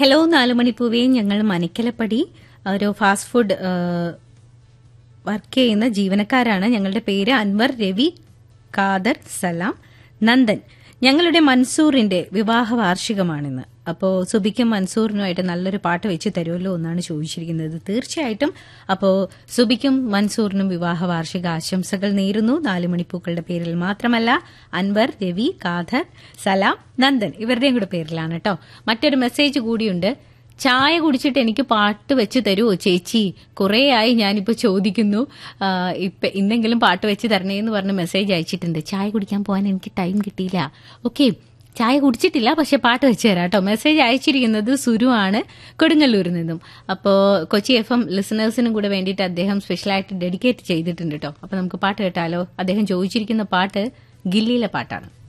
hello നാലുമണിപ്പൂവേ ഞങ്ങൾ മനക്കലപ്പടി ഒരു fast food work ചെയ്യുന്ന ജീവനക്കാരാണ് ഞങ്ങളുടെ പേര് അൻവർ രവി ഖാദർ സലാം നന്ദൻ ഞങ്ങളുടെ മൻസൂറിന്റെ വിവാഹ വാർഷികമാണിന്ന് അപ്പോൾ സുബിക്കും മൻസൂറിനുമായിട്ട് നല്ലൊരു പാട്ട് വെച്ച് തരുമല്ലോ എന്നാണ് ചോദിച്ചിരിക്കുന്നത് തീർച്ചയായിട്ടും അപ്പോൾ സുബിക്കും മൻസൂറിനും വിവാഹ വാർഷിക ആശംസകൾ നേരുന്നു നാല് മണിപ്പൂക്കളുടെ പേരിൽ മാത്രമല്ല അൻവർ രവി ഖാദർ സലാം നന്ദൻ ഇവരുടെയും കൂടെ പേരിലാണ് കേട്ടോ മറ്റൊരു മെസ്സേജ് കൂടിയുണ്ട് ചായ കുടിച്ചിട്ട് എനിക്ക് പാട്ട് വെച്ച് തരുമോ ചേച്ചി കുറേയായി ഞാനിപ്പോൾ ചോദിക്കുന്നു ആ, ഇപ്പൊ ഇന്നെങ്കിലും പാട്ട് വെച്ച് തരണേ എന്ന് പറഞ്ഞ് മെസ്സേജ് അയച്ചിട്ടുണ്ട് ചായ കുടിക്കാൻ പോകാൻ എനിക്ക് ടൈം കിട്ടിയില്ല ഓക്കെ ചായ കുടിച്ചിട്ടില്ല പക്ഷെ പാട്ട് വെച്ച് തരാം കേട്ടോ മെസ്സേജ് അയച്ചിരിക്കുന്നത് സുരു ആണ് കൊടുങ്ങല്ലൂരിൽ നിന്നും അപ്പോൾ കൊച്ചി എഫ് എം ലിസണേഴ്സിനും കൂടെ വേണ്ടിയിട്ട് അദ്ദേഹം സ്പെഷ്യലായിട്ട് ഡെഡിക്കേറ്റ് ചെയ്തിട്ടുണ്ട് കേട്ടോ അപ്പോൾ നമുക്ക് പാട്ട് കേട്ടാലോ അദ്ദേഹം ചോദിച്ചിരിക്കുന്ന പാട്ട് ഗില്ലിയിലെ പാട്ടാണ്